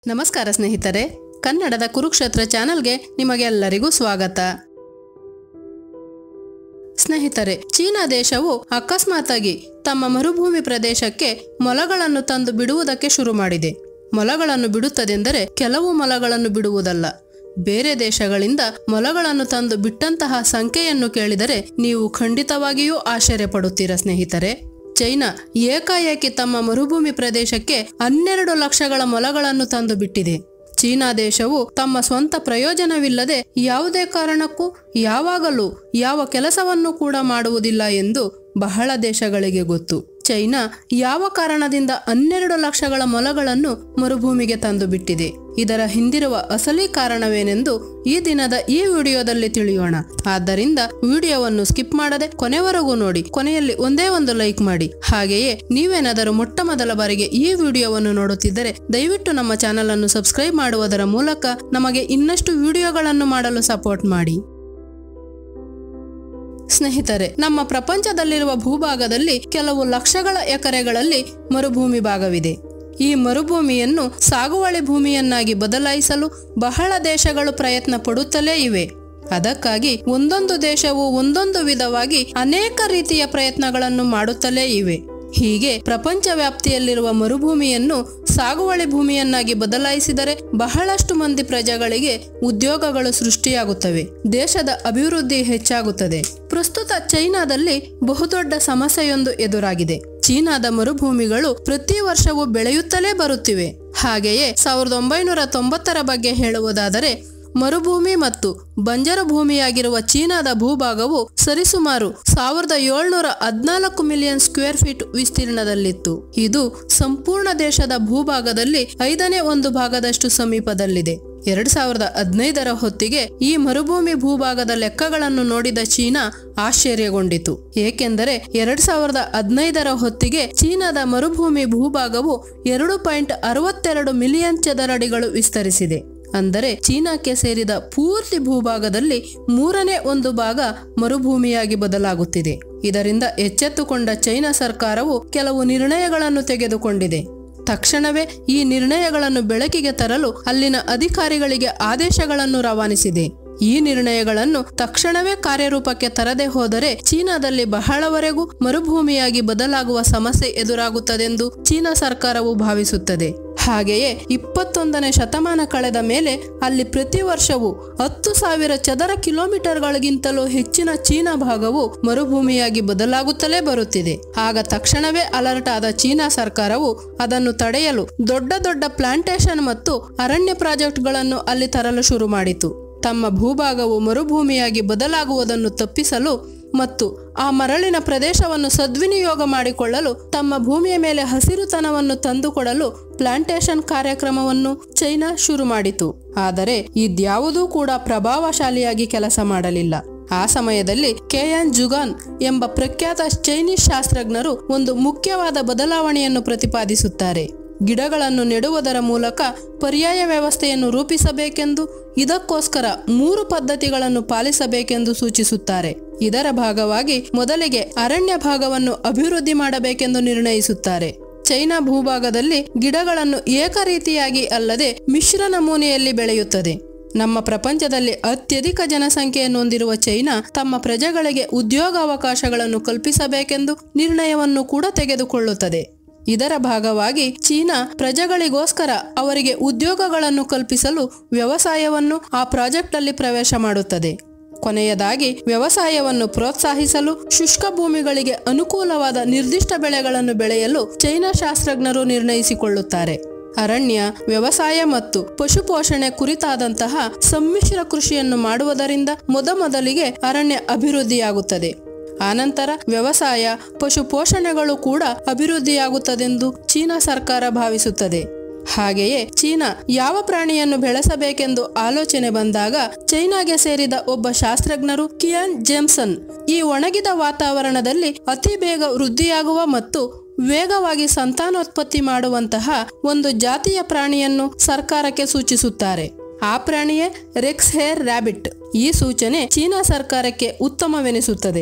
ನಮಸ್ಕಾರ ಸ್ನೇಹಿತರೆ ಕನ್ನಡದ ಕುರುಕ್ಷೇತ್ರ ಚಾನಲ್ಗೆ ನಿಮಗೆಲ್ಲರಿಗೂ ಸ್ವಾಗತ ಸ್ನೇಹಿತರೆ ಚೀನಾ ದೇಶವು ಅಕಸ್ಮಾತಾಗಿ ತಮ್ಮ ಮರುಭೂಮಿ ಪ್ರದೇಶಕ್ಕೆ ಮೊಲಗಳನ್ನು ತಂದು ಬಿಡುವುದಕ್ಕೆ ಶುರು ಮಾಡಿದೆ ಮೊಲಗಳನ್ನು ಬಿಡುತ್ತದೆಂದರೆ ಕೆಲವು ಮೊಲಗಳನ್ನು ಬಿಡುವುದಲ್ಲ ಬೇರೆ ದೇಶಗಳಿಂದ ಮೊಲಗಳನ್ನು ತಂದು ಬಿಟ್ಟಂತಹ ಸಂಖ್ಯೆಯನ್ನು ಕೇಳಿದರೆ ನೀವು ಖಂಡಿತವಾಗಿಯೂ ಆಶ್ಚರ್ಯಪಡುತ್ತೀರಾ ಸ್ನೇಹಿತರೆ ಚೈನಾ ಏಕಾಏಕಿ ತಮ್ಮ ಮರುಭೂಮಿ ಪ್ರದೇಶಕ್ಕೆ ಹನ್ನೆರಡು ಲಕ್ಷಗಳ ಮೊಲಗಳನ್ನು ತಂದು ಬಿಟ್ಟಿದೆ ಚೀನಾ ದೇಶವು ತಮ್ಮ ಸ್ವಂತ ಪ್ರಯೋಜನವಿಲ್ಲದೆ ಯಾವುದೇ ಕಾರಣಕ್ಕೂ ಯಾವಾಗಲೂ ಯಾವ ಕೆಲಸವನ್ನು ಕೂಡ ಮಾಡುವುದಿಲ್ಲ ಎಂದು ಬಹಳ ದೇಶಗಳಿಗೆ ಗೊತ್ತು ಚೈನಾ ಯಾವ ಕಾರಣದಿಂದ ಹನ್ನೆರಡು ಲಕ್ಷಗಳ ಮೊಲಗಳನ್ನು ಮರುಭೂಮಿಗೆ ತಂದು ಬಿಟ್ಟಿದೆ ಇದರ ಹಿಂದಿರುವ ಅಸಲಿ ಕಾರಣವೇನೆಂದು ಈ ದಿನದ ಈ ವಿಡಿಯೋದಲ್ಲಿ ತಿಳಿಯೋಣ ಆದ್ದರಿಂದ ವಿಡಿಯೋವನ್ನು ಸ್ಕಿಪ್ ಮಾಡದೆ ಕೊನೆವರೆಗೂ ನೋಡಿ ಕೊನೆಯಲ್ಲಿ ಒಂದೇ ಒಂದು ಲೈಕ್ ಮಾಡಿ ಹಾಗೆಯೇ ನೀವೇನಾದರೂ ಮೊಟ್ಟ ಮೊದಲ ಬಾರಿಗೆ ಈ ವಿಡಿಯೋವನ್ನು ನೋಡುತ್ತಿದ್ದರೆ ದಯವಿಟ್ಟು ನಮ್ಮ ಚಾನಲ್ ಅನ್ನು ಸಬ್ಸ್ಕ್ರೈಬ್ ಮಾಡುವುದರ ಮೂಲಕ ನಮಗೆ ಇನ್ನಷ್ಟು ವಿಡಿಯೋಗಳನ್ನು ಮಾಡಲು ಸಪೋರ್ಟ್ ಮಾಡಿ ಸ್ನೇಹಿತರೆ ನಮ್ಮ ಪ್ರಪಂಚದಲ್ಲಿರುವ ಭೂಭಾಗದಲ್ಲಿ ಕೆಲವು ಲಕ್ಷಗಳ ಎಕರೆಗಳಲ್ಲಿ ಮರುಭೂಮಿ ಭಾಗವಿದೆ ಈ ಮರುಭೂಮಿಯನ್ನು ಸಾಗುವಳಿ ಭೂಮಿಯನ್ನಾಗಿ ಬದಲಾಯಿಸಲು ಬಹಳ ದೇಶಗಳು ಪ್ರಯತ್ನ ಪಡುತ್ತಲೇ ಇವೆ ಅದಕ್ಕಾಗಿ ಒಂದೊಂದು ದೇಶವು ಒಂದೊಂದು ವಿಧವಾಗಿ ಅನೇಕ ರೀತಿಯ ಪ್ರಯತ್ನಗಳನ್ನು ಮಾಡುತ್ತಲೇ ಇವೆ ಹೀಗೆ ಪ್ರಪಂಚ ವ್ಯಾಪ್ತಿಯಲ್ಲಿರುವ ಮರುಭೂಮಿಯನ್ನು ಸಾಗುವಳಿ ಭೂಮಿಯನ್ನಾಗಿ ಬದಲಾಯಿಸಿದರೆ ಬಹಳಷ್ಟು ಮಂದಿ ಪ್ರಜೆಗಳಿಗೆ ಉದ್ಯೋಗಗಳು ಸೃಷ್ಟಿಯಾಗುತ್ತವೆ ದೇಶದ ಅಭಿವೃದ್ಧಿ ಹೆಚ್ಚಾಗುತ್ತದೆ ಪ್ರಸ್ತುತ ಚೈನಾದಲ್ಲಿ ಬಹುದೊಡ್ಡ ಸಮಸ್ಯೆಯೊಂದು ಎದುರಾಗಿದೆ ಚೀನಾದ ಮರುಭೂಮಿಗಳು ಪ್ರತಿ ವರ್ಷವೂ ಬೆಳೆಯುತ್ತಲೇ ಬರುತ್ತಿವೆ ಹಾಗೆಯೇ ಸಾವಿರದ ಒಂಬೈನೂರ ತೊಂಬತ್ತರ ಬಗ್ಗೆ ಹೇಳುವುದಾದರೆ ಮರುಭೂಮಿ ಮತ್ತು ಬಂಜರು ಭೂಮಿಯಾಗಿರುವ ಚೀನಾದ ಭೂಭಾಗವು ಸರಿಸುಮಾರು ಸಾವಿರದ ಏಳ್ನೂರ ಹದ್ನಾಲ್ಕು ಮಿಲಿಯನ್ ಸ್ಕ್ವೇರ್ ಫೀಟ್ ವಿಸ್ತೀರ್ಣದಲ್ಲಿತ್ತು ಇದು ಸಂಪೂರ್ಣ ದೇಶದ ಭೂಭಾಗದಲ್ಲಿ ಐದನೇ ಒಂದು ಭಾಗದಷ್ಟು ಸಮೀಪದಲ್ಲಿದೆ ಎರಡ್ ಸಾವಿರದ ಹದಿನೈದರ ಹೊತ್ತಿಗೆ ಈ ಮರುಭೂಮಿ ಭೂಭಾಗದ ಲೆಕ್ಕಗಳನ್ನು ನೋಡಿದ ಚೀನಾ ಆಶ್ಚರ್ಯಗೊಂಡಿತು ಏಕೆಂದರೆ ಎರಡ್ ಸಾವಿರದ ಹದಿನೈದರ ಹೊತ್ತಿಗೆ ಚೀನಾದ ಮರುಭೂಮಿ ಭೂಭಾಗವು ಎರಡು ಪಾಯಿಂಟ್ ಅರವತ್ತೆರಡು ಮಿಲಿಯನ್ ಚದರಡಿಗಳು ವಿಸ್ತರಿಸಿದೆ ಅಂದರೆ ಚೀನಾಕ್ಕೆ ಸೇರಿದ ಪೂರ್ತಿ ಭೂಭಾಗದಲ್ಲಿ ಮೂರನೇ ಒಂದು ಭಾಗ ಮರುಭೂಮಿಯಾಗಿ ಬದಲಾಗುತ್ತಿದೆ ಇದರಿಂದ ಎಚ್ಚೆತ್ತುಕೊಂಡ ಚೈನಾ ಸರ್ಕಾರವು ಕೆಲವು ನಿರ್ಣಯಗಳನ್ನು ತೆಗೆದುಕೊಂಡಿದೆ ತಕ್ಷಣವೇ ಈ ನಿರ್ಣಯಗಳನ್ನು ಬೆಳಕಿಗೆ ತರಲು ಅಲ್ಲಿನ ಅಧಿಕಾರಿಗಳಿಗೆ ಆದೇಶಗಳನ್ನು ರವಾನಿಸಿದೆ ಈ ನಿರ್ಣಯಗಳನ್ನು ತಕ್ಷಣವೇ ಕಾರ್ಯರೂಪಕ್ಕೆ ತರದೆ ಹೋದರೆ ಚೀನಾದಲ್ಲಿ ಬಹಳವರೆಗೂ ಮರುಭೂಮಿಯಾಗಿ ಬದಲಾಗುವ ಸಮಸ್ಯೆ ಎದುರಾಗುತ್ತದೆಂದು ಚೀನಾ ಸರ್ಕಾರವು ಭಾವಿಸುತ್ತದೆ ಹಾಗೆಯೇ ಇಪ್ಪತ್ತೊಂದನೇ ಶತಮಾನ ಕಳೆದ ಮೇಲೆ ಅಲ್ಲಿ ಪ್ರತಿ ವರ್ಷವೂ ಹತ್ತು ಸಾವಿರ ಚದರ ಕಿಲೋಮೀಟರ್ಗಳಿಗಿಂತಲೂ ಹೆಚ್ಚಿನ ಚೀನಾ ಭಾಗವು ಮರುಭೂಮಿಯಾಗಿ ಬದಲಾಗುತ್ತಲೇ ಬರುತ್ತಿದೆ ಆಗ ತಕ್ಷಣವೇ ಅಲರ್ಟ್ ಆದ ಚೀನಾ ಸರ್ಕಾರವು ಅದನ್ನು ತಡೆಯಲು ದೊಡ್ಡ ದೊಡ್ಡ ಪ್ಲಾಂಟೇಶನ್ ಮತ್ತು ಅರಣ್ಯ ಪ್ರಾಜೆಕ್ಟ್ಗಳನ್ನು ಅಲ್ಲಿ ತರಲು ಶುರು ಮಾಡಿತು ತಮ್ಮ ಭೂಭಾಗವು ಮರುಭೂಮಿಯಾಗಿ ಬದಲಾಗುವುದನ್ನು ತಪ್ಪಿಸಲು ಮತ್ತು ಆ ಮರಳಿನ ಪ್ರದೇಶವನ್ನು ಸದ್ವಿನಿಯೋಗ ಮಾಡಿಕೊಳ್ಳಲು ತಮ್ಮ ಭೂಮಿಯ ಮೇಲೆ ಹಸಿರುತನವನ್ನು ತಂದುಕೊಡಲು ಪ್ಲಾಂಟೇಶನ್ ಕಾರ್ಯಕ್ರಮವನ್ನು ಚೈನಾ ಶುರು ಮಾಡಿತು ಆದರೆ ಇದ್ಯಾವುದೂ ಕೂಡ ಪ್ರಭಾವಶಾಲಿಯಾಗಿ ಕೆಲಸ ಮಾಡಲಿಲ್ಲ ಆ ಸಮಯದಲ್ಲಿ ಕೆಎನ್ ಜುಗಾನ್ ಎಂಬ ಪ್ರಖ್ಯಾತ ಚೈನೀಸ್ ಶಾಸ್ತ್ರಜ್ಞರು ಒಂದು ಮುಖ್ಯವಾದ ಬದಲಾವಣೆಯನ್ನು ಪ್ರತಿಪಾದಿಸುತ್ತಾರೆ ಗಿಡಗಳನ್ನು ನೆಡುವುದರ ಮೂಲಕ ಪರ್ಯಾಯ ವ್ಯವಸ್ಥೆಯನ್ನು ರೂಪಿಸಬೇಕೆಂದು ಇದಕ್ಕೋಸ್ಕರ ಮೂರು ಪದ್ಧತಿಗಳನ್ನು ಪಾಲಿಸಬೇಕೆಂದು ಸೂಚಿಸುತ್ತಾರೆ ಇದರ ಭಾಗವಾಗಿ ಮೊದಲಿಗೆ ಅರಣ್ಯ ಭಾಗವನ್ನು ಅಭಿವೃದ್ಧಿ ಮಾಡಬೇಕೆಂದು ನಿರ್ಣಯಿಸುತ್ತಾರೆ ಚೈನಾ ಭೂಭಾಗದಲ್ಲಿ ಗಿಡಗಳನ್ನು ಏಕರೀತಿಯಾಗಿ ಅಲ್ಲದೆ ಮಿಶ್ರ ನಮೂನೆಯಲ್ಲಿ ಬೆಳೆಯುತ್ತದೆ ನಮ್ಮ ಪ್ರಪಂಚದಲ್ಲಿ ಅತ್ಯಧಿಕ ಜನಸಂಖ್ಯೆಯನ್ನು ಹೊಂದಿರುವ ಚೈನಾ ತಮ್ಮ ಪ್ರಜೆಗಳಿಗೆ ಉದ್ಯೋಗಾವಕಾಶಗಳನ್ನು ಕಲ್ಪಿಸಬೇಕೆಂದು ನಿರ್ಣಯವನ್ನು ಕೂಡ ತೆಗೆದುಕೊಳ್ಳುತ್ತದೆ ಇದರ ಭಾಗವಾಗಿ ಚೀನಾ ಪ್ರಜೆಗಳಿಗೋಸ್ಕರ ಅವರಿಗೆ ಉದ್ಯೋಗಗಳನ್ನು ಕಲ್ಪಿಸಲು ವ್ಯವಸಾಯವನ್ನು ಆ ಪ್ರಾಜೆಕ್ಟ್ ಅಲ್ಲಿ ಪ್ರವೇಶ ಮಾಡುತ್ತದೆ ಕೊನೆಯದಾಗಿ ವ್ಯವಸಾಯವನ್ನು ಪ್ರೋತ್ಸಾಹಿಸಲು ಶುಷ್ಕ ಭೂಮಿಗಳಿಗೆ ಅನುಕೂಲವಾದ ನಿರ್ದಿಷ್ಟ ಬೆಳೆಗಳನ್ನು ಬೆಳೆಯಲು ಚೈನಾ ಶಾಸ್ತ್ರಜ್ಞರು ನಿರ್ಣಯಿಸಿಕೊಳ್ಳುತ್ತಾರೆ ಅರಣ್ಯ ವ್ಯವಸಾಯ ಮತ್ತು ಪಶುಪೋಷಣೆ ಕುರಿತಾದಂತಹ ಸಮ್ಮಿಶ್ರ ಕೃಷಿಯನ್ನು ಮಾಡುವುದರಿಂದ ಮೊದಮೊದಲಿಗೆ ಅರಣ್ಯ ಅಭಿವೃದ್ಧಿಯಾಗುತ್ತದೆ ಆನಂತರ ವ್ಯವಸಾಯ ಪಶುಪೋಷಣೆಗಳು ಕೂಡ ಅಭಿವೃದ್ಧಿಯಾಗುತ್ತದೆಂದು ಚೀನಾ ಸರ್ಕಾರ ಭಾವಿಸುತ್ತದೆ ಹಾಗೆಯೇ ಚೀನಾ ಯಾವ ಪ್ರಾಣಿಯನ್ನು ಬೆಳೆಸಬೇಕೆಂದು ಆಲೋಚನೆ ಬಂದಾಗ ಚೈನಾಗೆ ಸೇರಿದ ಒಬ್ಬ ಶಾಸ್ತ್ರಜ್ಞರು ಕಿಯಾನ್ ಜೇಮ್ಸನ್ ಈ ಒಣಗಿದ ವಾತಾವರಣದಲ್ಲಿ ಅತಿ ಬೇಗ ವೃದ್ಧಿಯಾಗುವ ಮತ್ತು ವೇಗವಾಗಿ ಸಂತಾನೋತ್ಪತ್ತಿ ಮಾಡುವಂತಹ ಒಂದು ಜಾತಿಯ ಪ್ರಾಣಿಯನ್ನು ಸರ್ಕಾರಕ್ಕೆ ಸೂಚಿಸುತ್ತಾರೆ ಆ ಪ್ರಾಣಿಯೇ ರೆಕ್ಸ್ ಹೇರ್ ರ್ಯಾಬಿಟ್ ಈ ಸೂಚನೆ ಚೀನಾ ಸರ್ಕಾರಕ್ಕೆ ಉತ್ತಮವೆನಿಸುತ್ತದೆ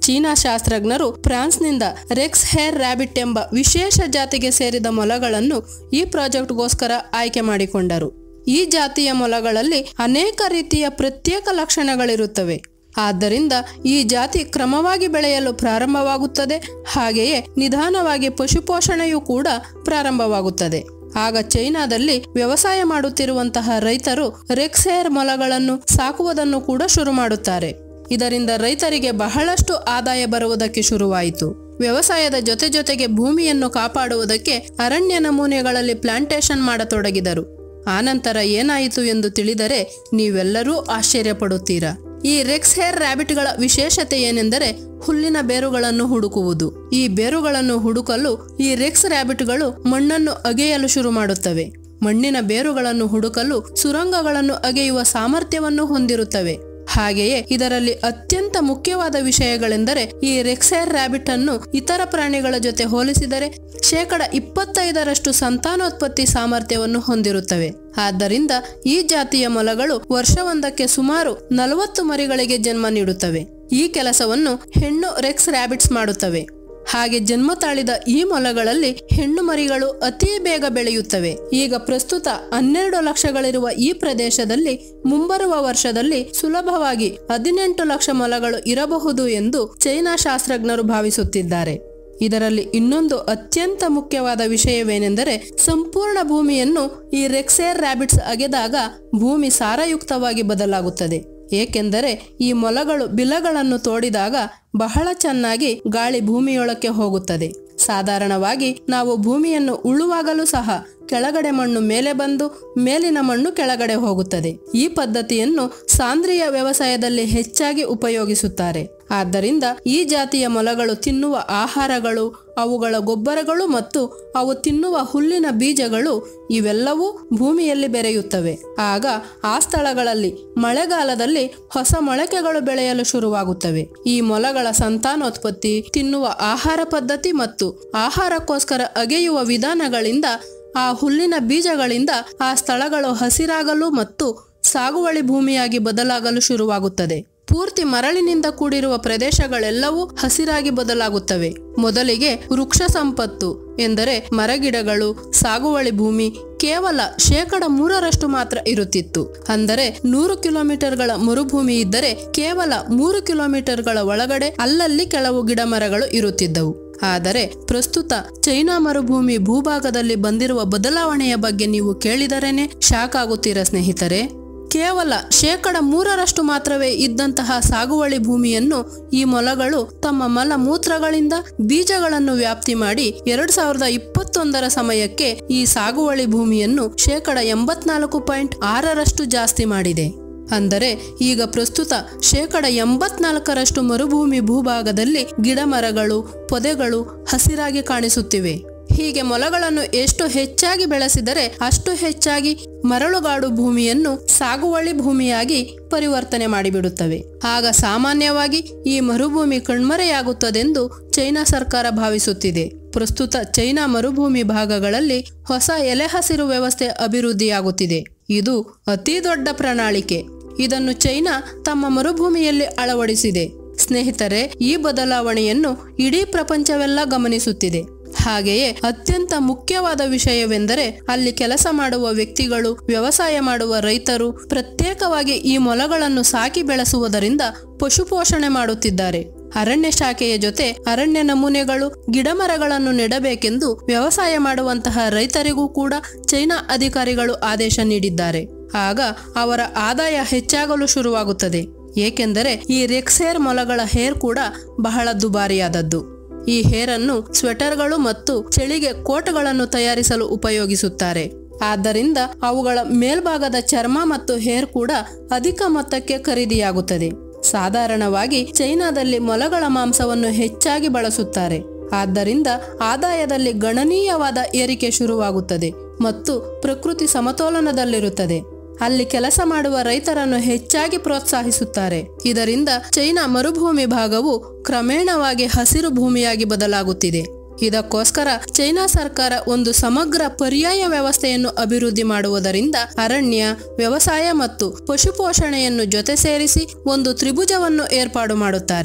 ಚೀನಾ ಶಾಸ್ತ್ರಜ್ಞರು ಫ್ರಾನ್ಸ್ನಿಂದ ರೆಕ್ಸ್ ಹೇರ್ ರ್ಯಾಬಿಟ್ ಎಂಬ ವಿಶೇಷ ಜಾತಿಗೆ ಸೇರಿದ ಮೊಲಗಳನ್ನು ಈ ಪ್ರಾಜೆಕ್ಟ್ಗೋಸ್ಕರ ಆಯ್ಕೆ ಮಾಡಿಕೊಂಡರು ಈ ಜಾತಿಯ ಮೊಲಗಳಲ್ಲಿ ಅನೇಕ ರೀತಿಯ ಪ್ರತ್ಯೇಕ ಲಕ್ಷಣಗಳಿರುತ್ತವೆ ಆದ್ದರಿಂದ ಈ ಜಾತಿ ಕ್ರಮವಾಗಿ ಬೆಳೆಯಲು ಪ್ರಾರಂಭವಾಗುತ್ತದೆ ಹಾಗೆಯೇ ನಿಧಾನವಾಗಿ ಪಶುಪೋಷಣೆಯೂ ಕೂಡ ಪ್ರಾರಂಭವಾಗುತ್ತದೆ ಆಗ ಚೈನಾದಲ್ಲಿ ವ್ಯವಸಾಯ ಮಾಡುತ್ತಿರುವಂತಹ ರೈತರು ರೆಕ್ಸೇರ್ ಮೊಲಗಳನ್ನು ಸಾಕುವುದನ್ನು ಕೂಡ ಶುರು ಮಾಡುತ್ತಾರೆ ಇದರಿಂದ ರೈತರಿಗೆ ಬಹಳಷ್ಟು ಆದಾಯ ಬರುವುದಕ್ಕೆ ಶುರುವಾಯಿತು ವ್ಯವಸಾಯದ ಜೊತೆ ಜೊತೆಗೆ ಭೂಮಿಯನ್ನು ಕಾಪಾಡುವುದಕ್ಕೆ ಅರಣ್ಯ ನಮೂನೆಗಳಲ್ಲಿ ಪ್ಲಾಂಟೇಶನ್ ಮಾಡತೊಡಗಿದರು ಆನಂತರ ಏನಾಯಿತು ಎಂದು ತಿಳಿದರೆ ನೀವೆಲ್ಲರೂ ಆಶ್ಚರ್ಯಪಡುತ್ತೀರಾ ಈ ರೆಕ್ಸ್ ಹೇರ್ ರ್ಯಾಬಿಟ್ಗಳ ವಿಶೇಷತೆ ಏನೆಂದರೆ ಹುಲ್ಲಿನ ಬೇರುಗಳನ್ನು ಹುಡುಕುವುದು ಈ ಬೇರುಗಳನ್ನು ಹುಡುಕಲು ಈ ರೆಕ್ಸ್ ರ್ಯಾಬಿಟ್ಗಳು ಮಣ್ಣನ್ನು ಅಗೆಯಲು ಶುರು ಮಾಡುತ್ತವೆ ಮಣ್ಣಿನ ಬೇರುಗಳನ್ನು ಹುಡುಕಲು ಸುರಂಗಗಳನ್ನು ಅಗೆಯುವ ಸಾಮರ್ಥ್ಯವನ್ನು ಹೊಂದಿರುತ್ತವೆ ಹಾಗೆಯೇ ಇದರಲ್ಲಿ ಅತ್ಯಂತ ಮುಖ್ಯವಾದ ವಿಷಯಗಳೆಂದರೆ ಈ ರೆಕ್ಸೈರ್ ರ್ಯಾಬಿಟ್ ಅನ್ನು ಇತರ ಪ್ರಾಣಿಗಳ ಜೊತೆ ಹೋಲಿಸಿದರೆ ಶೇಕಡ ಇಪ್ಪತ್ತೈದರಷ್ಟು ಸಂತಾನೋತ್ಪತ್ತಿ ಸಾಮರ್ಥ್ಯವನ್ನು ಹೊಂದಿರುತ್ತವೆ ಆದ್ದರಿಂದ ಈ ಜಾತಿಯ ಮೊಲಗಳು ವರ್ಷವೊಂದಕ್ಕೆ ಸುಮಾರು ನಲವತ್ತು ಮರಿಗಳಿಗೆ ಜನ್ಮ ನೀಡುತ್ತವೆ ಈ ಕೆಲಸವನ್ನು ಹೆಣ್ಣು ರೆಕ್ಸ್ ರ್ಯಾಬಿಟ್ಸ್ ಮಾಡುತ್ತವೆ ಹಾಗೆ ಜನ್ಮ ತಾಳಿದ ಈ ಮೊಲಗಳಲ್ಲಿ ಹೆಣ್ಣು ಮರಿಗಳು ಅತಿ ಬೇಗ ಬೆಳೆಯುತ್ತವೆ ಈಗ ಪ್ರಸ್ತುತ ಹನ್ನೆರಡು ಲಕ್ಷಗಳಿರುವ ಈ ಪ್ರದೇಶದಲ್ಲಿ ಮುಂಬರುವ ವರ್ಷದಲ್ಲಿ ಸುಲಭವಾಗಿ ಹದಿನೆಂಟು ಲಕ್ಷ ಮೊಲಗಳು ಇರಬಹುದು ಎಂದು ಚೈನಾ ಶಾಸ್ತ್ರಜ್ಞರು ಭಾವಿಸುತ್ತಿದ್ದಾರೆ ಇದರಲ್ಲಿ ಇನ್ನೊಂದು ಅತ್ಯಂತ ಮುಖ್ಯವಾದ ವಿಷಯವೇನೆಂದರೆ ಸಂಪೂರ್ಣ ಭೂಮಿಯನ್ನು ಈ ರೆಕ್ಸೇರ್ ರ್ಯಾಬಿಟ್ಸ್ ಅಗೆದಾಗ ಭೂಮಿ ಸಾರಯುಕ್ತವಾಗಿ ಬದಲಾಗುತ್ತದೆ ಏಕೆಂದರೆ ಈ ಮೊಲಗಳು ಬಿಲಗಳನ್ನು ತೋಡಿದಾಗ ಬಹಳ ಚೆನ್ನಾಗಿ ಗಾಳಿ ಭೂಮಿಯೊಳಕ್ಕೆ ಹೋಗುತ್ತದೆ ಸಾಧಾರಣವಾಗಿ ನಾವು ಭೂಮಿಯನ್ನು ಉಳುವಾಗಲೂ ಸಹ ಕೆಳಗಡೆ ಮಣ್ಣು ಮೇಲೆ ಬಂದು ಮೇಲಿನ ಮಣ್ಣು ಕೆಳಗಡೆ ಹೋಗುತ್ತದೆ ಈ ಪದ್ಧತಿಯನ್ನು ಸಾಂದ್ರಿಯ ವ್ಯವಸಾಯದಲ್ಲಿ ಹೆಚ್ಚಾಗಿ ಉಪಯೋಗಿಸುತ್ತಾರೆ ಆದ್ದರಿಂದ ಈ ಜಾತಿಯ ಮೊಲಗಳು ತಿನ್ನುವ ಆಹಾರಗಳು ಅವುಗಳ ಗೊಬ್ಬರಗಳು ಮತ್ತು ಅವು ತಿನ್ನುವ ಹುಲ್ಲಿನ ಬೀಜಗಳು ಇವೆಲ್ಲವೂ ಭೂಮಿಯಲ್ಲಿ ಬೆರೆಯುತ್ತವೆ ಆಗ ಆ ಸ್ಥಳಗಳಲ್ಲಿ ಮಳೆಗಾಲದಲ್ಲಿ ಹೊಸ ಮೊಳಕೆಗಳು ಬೆಳೆಯಲು ಶುರುವಾಗುತ್ತವೆ ಈ ಮೊಲಗಳ ಸಂತಾನೋತ್ಪತ್ತಿ ತಿನ್ನುವ ಆಹಾರ ಪದ್ಧತಿ ಮತ್ತು ಆಹಾರಕ್ಕೋಸ್ಕರ ಅಗೆಯುವ ವಿಧಾನಗಳಿಂದ ಆ ಹುಲ್ಲಿನ ಬೀಜಗಳಿಂದ ಆ ಸ್ಥಳಗಳು ಹಸಿರಾಗಲು ಮತ್ತು ಸಾಗುವಳಿ ಭೂಮಿಯಾಗಿ ಬದಲಾಗಲು ಶುರುವಾಗುತ್ತದೆ ಪೂರ್ತಿ ಮರಳಿನಿಂದ ಕೂಡಿರುವ ಪ್ರದೇಶಗಳೆಲ್ಲವೂ ಹಸಿರಾಗಿ ಬದಲಾಗುತ್ತವೆ ಮೊದಲಿಗೆ ವೃಕ್ಷ ಸಂಪತ್ತು ಎಂದರೆ ಮರಗಿಡಗಳು ಸಾಗುವಳಿ ಭೂಮಿ ಕೇವಲ ಶೇಕಡ ಮೂರರಷ್ಟು ಮಾತ್ರ ಇರುತ್ತಿತ್ತು ಅಂದರೆ ನೂರು ಕಿಲೋಮೀಟರ್ಗಳ ಮರುಭೂಮಿ ಇದ್ದರೆ ಕೇವಲ ಮೂರು ಕಿಲೋಮೀಟರ್ಗಳ ಒಳಗಡೆ ಅಲ್ಲಲ್ಲಿ ಕೆಲವು ಗಿಡ ಮರಗಳು ಇರುತ್ತಿದ್ದವು ಆದರೆ ಪ್ರಸ್ತುತ ಚೈನಾ ಮರುಭೂಮಿ ಭೂಭಾಗದಲ್ಲಿ ಬಂದಿರುವ ಬದಲಾವಣೆಯ ಬಗ್ಗೆ ನೀವು ಕೇಳಿದರೇನೆ ಶಾಕ್ ಆಗುತ್ತೀರಾ ಸ್ನೇಹಿತರೆ ಕೇವಲ ಶೇಕಡ ಮೂರರಷ್ಟು ಮಾತ್ರವೇ ಇದ್ದಂತಹ ಸಾಗುವಳಿ ಭೂಮಿಯನ್ನು ಈ ಮೊಲಗಳು ತಮ್ಮ ಮಲ ಮೂತ್ರಗಳಿಂದ ಬೀಜಗಳನ್ನು ವ್ಯಾಪ್ತಿ ಮಾಡಿ ಎರಡ್ ಸಾವಿರದ ಇಪ್ಪತ್ತೊಂದರ ಸಮಯಕ್ಕೆ ಈ ಸಾಗುವಳಿ ಭೂಮಿಯನ್ನು ಶೇಕಡ ಎಂಬತ್ನಾಲ್ಕು ಪಾಯಿಂಟ್ ಆರರಷ್ಟು ಜಾಸ್ತಿ ಮಾಡಿದೆ ಅಂದರೆ ಈಗ ಪ್ರಸ್ತುತ ಶೇಕಡ ಎಂಬತ್ನಾಲ್ಕರಷ್ಟು ಮರುಭೂಮಿ ಭೂಭಾಗದಲ್ಲಿ ಗಿಡ ಮರಗಳು ಪೊದೆಗಳು ಹಸಿರಾಗಿ ಕಾಣಿಸುತ್ತಿವೆ ಹೀಗೆ ಮೊಲಗಳನ್ನು ಎಷ್ಟು ಹೆಚ್ಚಾಗಿ ಬೆಳೆಸಿದರೆ ಅಷ್ಟು ಹೆಚ್ಚಾಗಿ ಮರಳುಗಾಡು ಭೂಮಿಯನ್ನು ಸಾಗುವಳಿ ಭೂಮಿಯಾಗಿ ಪರಿವರ್ತನೆ ಮಾಡಿಬಿಡುತ್ತವೆ ಆಗ ಸಾಮಾನ್ಯವಾಗಿ ಈ ಮರುಭೂಮಿ ಕಣ್ಮರೆಯಾಗುತ್ತದೆಂದು ಚೈನಾ ಸರ್ಕಾರ ಭಾವಿಸುತ್ತಿದೆ ಪ್ರಸ್ತುತ ಚೈನಾ ಮರುಭೂಮಿ ಭಾಗಗಳಲ್ಲಿ ಹೊಸ ಎಲೆ ಹಸಿರು ವ್ಯವಸ್ಥೆ ಅಭಿವೃದ್ಧಿಯಾಗುತ್ತಿದೆ ಇದು ಅತಿ ದೊಡ್ಡ ಪ್ರಣಾಳಿಕೆ ಇದನ್ನು ಚೈನಾ ತಮ್ಮ ಮರುಭೂಮಿಯಲ್ಲಿ ಅಳವಡಿಸಿದೆ ಸ್ನೇಹಿತರೆ ಈ ಬದಲಾವಣೆಯನ್ನು ಇಡೀ ಪ್ರಪಂಚವೆಲ್ಲ ಗಮನಿಸುತ್ತಿದೆ ಹಾಗೆಯೇ ಅತ್ಯಂತ ಮುಖ್ಯವಾದ ವಿಷಯವೆಂದರೆ ಅಲ್ಲಿ ಕೆಲಸ ಮಾಡುವ ವ್ಯಕ್ತಿಗಳು ವ್ಯವಸಾಯ ಮಾಡುವ ರೈತರು ಪ್ರತ್ಯೇಕವಾಗಿ ಈ ಮೊಲಗಳನ್ನು ಸಾಕಿ ಬೆಳೆಸುವುದರಿಂದ ಪಶುಪೋಷಣೆ ಮಾಡುತ್ತಿದ್ದಾರೆ ಅರಣ್ಯ ಶಾಖೆಯ ಜೊತೆ ಅರಣ್ಯ ನಮೂನೆಗಳು ಗಿಡಮರಗಳನ್ನು ನೆಡಬೇಕೆಂದು ವ್ಯವಸಾಯ ಮಾಡುವಂತಹ ರೈತರಿಗೂ ಕೂಡ ಚೈನಾ ಅಧಿಕಾರಿಗಳು ಆದೇಶ ನೀಡಿದ್ದಾರೆ ಆಗ ಅವರ ಆದಾಯ ಹೆಚ್ಚಾಗಲು ಶುರುವಾಗುತ್ತದೆ ಏಕೆಂದರೆ ಈ ರೆಕ್ಸೇರ್ ಮೊಲಗಳ ಹೇರ್ ಕೂಡ ಬಹಳ ದುಬಾರಿಯಾದದ್ದು ಈ ಹೇರನ್ನು ಸ್ವೆಟರ್ಗಳು ಮತ್ತು ಚಳಿಗೆ ಕೋಟ್ಗಳನ್ನು ತಯಾರಿಸಲು ಉಪಯೋಗಿಸುತ್ತಾರೆ ಆದ್ದರಿಂದ ಅವುಗಳ ಮೇಲ್ಭಾಗದ ಚರ್ಮ ಮತ್ತು ಹೇರ್ ಕೂಡ ಅಧಿಕ ಮೊತ್ತಕ್ಕೆ ಖರೀದಿಯಾಗುತ್ತದೆ ಸಾಧಾರಣವಾಗಿ ಚೈನಾದಲ್ಲಿ ಮೊಲಗಳ ಮಾಂಸವನ್ನು ಹೆಚ್ಚಾಗಿ ಬಳಸುತ್ತಾರೆ ಆದ್ದರಿಂದ ಆದಾಯದಲ್ಲಿ ಗಣನೀಯವಾದ ಏರಿಕೆ ಶುರುವಾಗುತ್ತದೆ ಮತ್ತು ಪ್ರಕೃತಿ ಸಮತೋಲನದಲ್ಲಿರುತ್ತದೆ ಅಲ್ಲಿ ಕೆಲಸ ಮಾಡುವ ರೈತರನ್ನು ಹೆಚ್ಚಾಗಿ ಪ್ರೋತ್ಸಾಹಿಸುತ್ತಾರೆ ಇದರಿಂದ ಚೈನಾ ಮರುಭೂಮಿ ಭಾಗವು ಕ್ರಮೇಣವಾಗಿ ಹಸಿರು ಭೂಮಿಯಾಗಿ ಬದಲಾಗುತ್ತಿದೆ ಇದಕ್ಕೋಸ್ಕರ ಚೈನಾ ಸರ್ಕಾರ ಒಂದು ಸಮಗ್ರ ಪರ್ಯಾಯ ವ್ಯವಸ್ಥೆಯನ್ನು ಅಭಿವೃದ್ಧಿ ಮಾಡುವುದರಿಂದ ಅರಣ್ಯ ವ್ಯವಸಾಯ ಮತ್ತು ಪಶುಪೋಷಣೆಯನ್ನು ಜೊತೆ ಸೇರಿಸಿ ಒಂದು ತ್ರಿಭುಜವನ್ನು ಏರ್ಪಾಡು ಮಾಡುತ್ತಾರೆ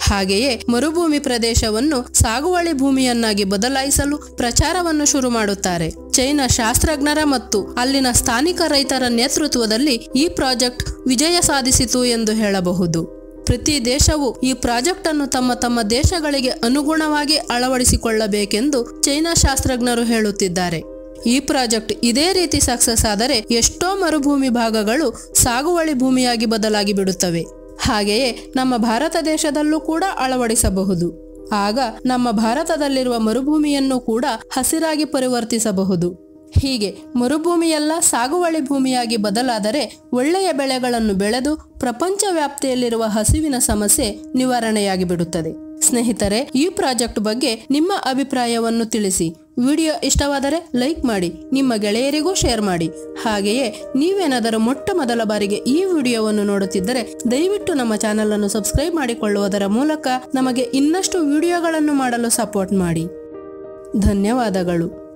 ಹಾಗೆಯೇ ಮರುಭೂಮಿ ಪ್ರದೇಶವನ್ನು ಸಾಗುವಳಿ ಭೂಮಿಯನ್ನಾಗಿ ಬದಲಾಯಿಸಲು ಪ್ರಚಾರವನ್ನು ಶುರು ಮಾಡುತ್ತಾರೆ ಚೈನಾ ಶಾಸ್ತ್ರಜ್ಞರ ಮತ್ತು ಅಲ್ಲಿನ ಸ್ಥಾನಿಕ ರೈತರ ನೇತೃತ್ವದಲ್ಲಿ ಈ ಪ್ರಾಜೆಕ್ಟ್ ವಿಜಯ ಸಾಧಿಸಿತು ಎಂದು ಹೇಳಬಹುದು ಪ್ರತಿ ದೇಶವು ಈ ಪ್ರಾಜೆಕ್ಟ್ ಅನ್ನು ತಮ್ಮ ತಮ್ಮ ದೇಶಗಳಿಗೆ ಅನುಗುಣವಾಗಿ ಅಳವಡಿಸಿಕೊಳ್ಳಬೇಕೆಂದು ಚೈನಾ ಶಾಸ್ತ್ರಜ್ಞರು ಹೇಳುತ್ತಿದ್ದಾರೆ ಈ ಪ್ರಾಜೆಕ್ಟ್ ಇದೇ ರೀತಿ ಸಕ್ಸಸ್ ಆದರೆ ಎಷ್ಟೋ ಮರುಭೂಮಿ ಭಾಗಗಳು ಸಾಗುವಳಿ ಭೂಮಿಯಾಗಿ ಬದಲಾಗಿ ಬಿಡುತ್ತವೆ ಹಾಗೆಯೇ ನಮ್ಮ ಭಾರತ ದೇಶದಲ್ಲೂ ಕೂಡ ಅಳವಡಿಸಬಹುದು ಆಗ ನಮ್ಮ ಭಾರತದಲ್ಲಿರುವ ಮರುಭೂಮಿಯನ್ನು ಕೂಡ ಹಸಿರಾಗಿ ಪರಿವರ್ತಿಸಬಹುದು ಹೀಗೆ ಮರುಭೂಮಿಯೆಲ್ಲ ಸಾಗುವಳಿ ಭೂಮಿಯಾಗಿ ಬದಲಾದರೆ ಒಳ್ಳೆಯ ಬೆಳೆಗಳನ್ನು ಬೆಳೆದು ಪ್ರಪಂಚ ವ್ಯಾಪ್ತಿಯಲ್ಲಿರುವ ಹಸಿವಿನ ಸಮಸ್ಯೆ ನಿವಾರಣೆಯಾಗಿ ಬಿಡುತ್ತದೆ ಸ್ನೇಹಿತರೆ ಈ ಪ್ರಾಜೆಕ್ಟ್ ಬಗ್ಗೆ ನಿಮ್ಮ ಅಭಿಪ್ರಾಯವನ್ನು ತಿಳಿಸಿ ವಿಡಿಯೋ ಇಷ್ಟವಾದರೆ ಲೈಕ್ ಮಾಡಿ ನಿಮ್ಮ ಗೆಳೆಯರಿಗೂ ಶೇರ್ ಮಾಡಿ ಹಾಗೆಯೇ ನೀವೇನಾದರೂ ಮೊಟ್ಟ ಮೊದಲ ಬಾರಿಗೆ ಈ ವಿಡಿಯೋವನ್ನು ನೋಡುತ್ತಿದ್ದರೆ ದಯವಿಟ್ಟು ನಮ್ಮ ಚಾನಲ್ ಅನ್ನು ಸಬ್ಸ್ಕ್ರೈಬ್ ಮಾಡಿಕೊಳ್ಳುವುದರ ಮೂಲಕ ನಮಗೆ ಇನ್ನಷ್ಟು ವಿಡಿಯೋಗಳನ್ನು ಮಾಡಲು ಸಪೋರ್ಟ್ ಮಾಡಿ ಧನ್ಯವಾದಗಳು